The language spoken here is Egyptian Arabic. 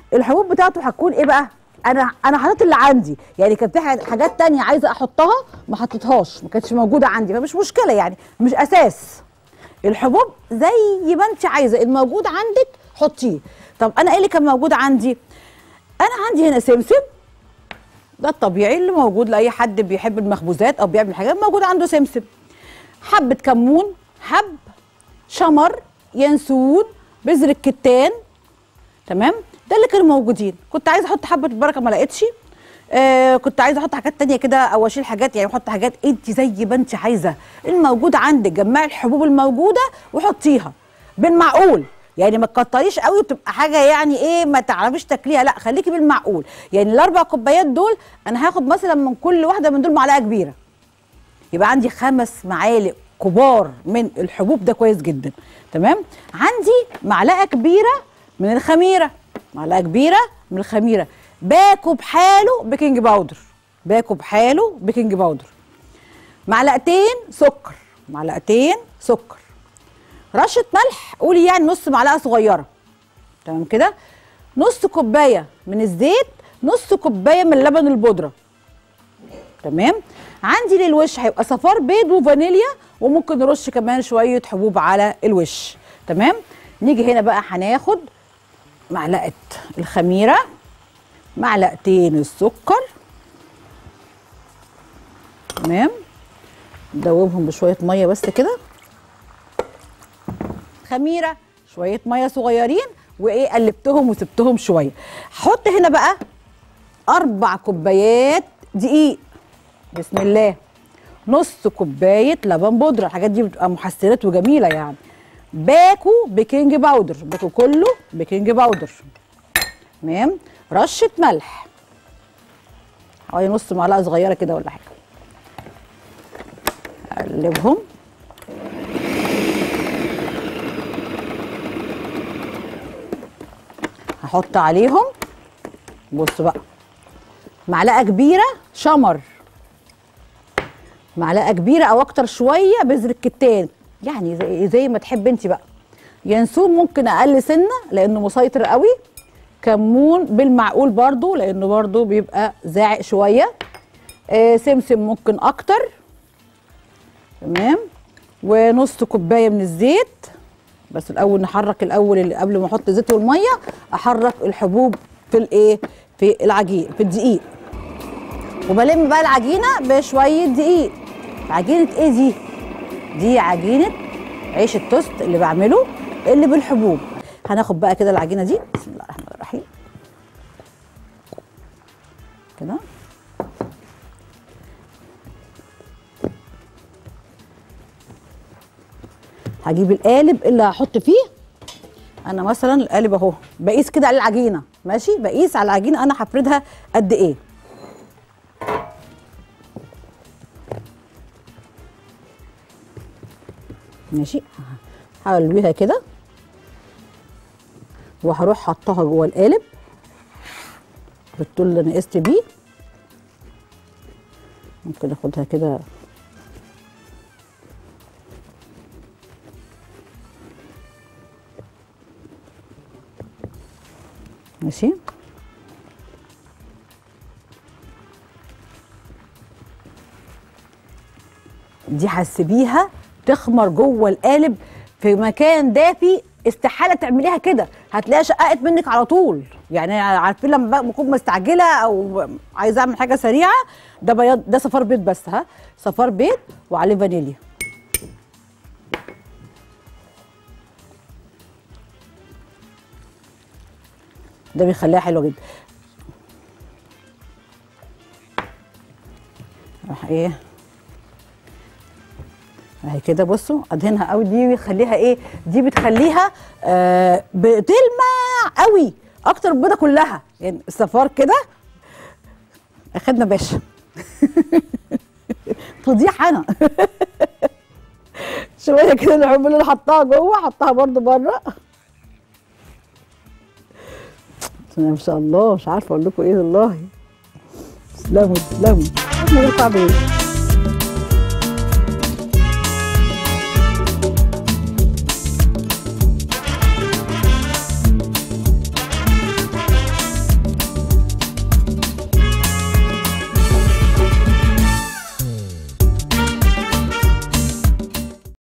الحبوب بتاعته هتكون ايه بقى انا انا حطيت اللي عندي يعني كان في حاجات- حاجات تانية عايزه احطها ما حطيتهاش ما كانتش موجوده عندي فمش مشكله يعني مش اساس الحبوب زي ما انت عايزه الموجود عندك حطيه طب انا ايه اللي كان موجود عندي انا عندي هنا سمسم ده الطبيعي اللي موجود لاي حد بيحب المخبوزات او بيعمل حاجات موجود عنده سمسم حبه كمون حب شمر ينسون بذر الكتان تمام ده اللي كانوا موجودين كنت عايزه احط حبه البركه ما لقيتش آه كنت عايزه احط حاجات تانية كده او اشيل حاجات يعني احط حاجات انت زي ما انت عايزه الموجود عندك جمعي الحبوب الموجوده وحطيها بالمعقول يعني ما تكتريش قوي بتبقى حاجه يعني ايه ما تعرفيش تاكليها لا خليكي بالمعقول يعني الاربع كوبايات دول انا هاخد مثلا من كل واحده من دول معلقه كبيره يبقى عندي خمس معالق كبار من الحبوب ده كويس جدا تمام عندي معلقه كبيره من الخميره معلقه كبيره من الخميره باكو بحاله بيكنج باودر باكو بحاله بيكنج باودر معلقتين سكر معلقتين سكر رشه ملح قولي يعني نص معلقه صغيره تمام كده نص كوبايه من الزيت نص كوبايه من لبن البودره تمام عندي للوش هيبقى صفار بيض وفانيليا وممكن نرش كمان شويه حبوب على الوش تمام نيجي هنا بقى هناخد معلقه الخميره معلقتين السكر تمام ندوبهم بشويه ميه بس كده خميره شويه ميه صغيرين وايه قلبتهم وسبتهم شويه هحط هنا بقى اربع كوبايات دقيق بسم الله نص كوبايه لبن بودره الحاجات دي بتبقى محسنات وجميله يعني باكو بيكنج باودر باكو كله بيكنج باودر تمام رشه ملح حوالي نص معلقه صغيره كده ولا حاجه اقلبهم هحط عليهم بصوا بقى معلقه كبيره شمر معلقه كبيره او اكتر شويه بذر الكتان يعني زي, زي ما تحب انت بقى ينسون ممكن اقل سنه لانه مسيطر قوي كمون بالمعقول برضو لانه برضو بيبقى زاعق شويه آه سمسم ممكن اكتر تمام ونص كوبايه من الزيت بس الاول نحرك الاول اللي قبل ما احط الزيت والميه احرك الحبوب في الايه في العجين في الدقيق وبلم بقى العجينه بشويه دقيق عجينه ايه دي دي عجينه عيش التوست اللي بعمله اللي بالحبوب هناخد بقى كده العجينه دي بسم الله الرحمن الرحيم كده هجيب القالب اللي هحط فيه انا مثلا القالب اهو بقيس كده على العجينه ماشي بقيس على العجينه انا هفردها قد ايه ماشي هقلبيها كده وهروح حطها جوه القالب بالطول اللي انا قست بيه ممكن اخدها كده ماشي دي هتسيبيها تخمر جوه القالب في مكان دافي استحاله تعمليها كده هتلاقيها شققت منك على طول يعني عارفين لما بكون مستعجله او عايزه اعمل حاجه سريعه ده بياض ده صفار بيض بس ها صفار بيض وعليه فانيليا ده بيخليها حلوه جدا راح ايه اهي كده بصوا ادهنها قوي دي بتخليها ايه دي بتخليها آه بتلمع قوي اكتر من البيضه كلها يعني الصفار كده اخدنا باشا فضيحه انا شويه كده الحب اللي انا حطاها جوه حطها برده بره ما شاء الله مش عارفه اقول لكم ايه والله تسلموا تسلموا من غير تعبير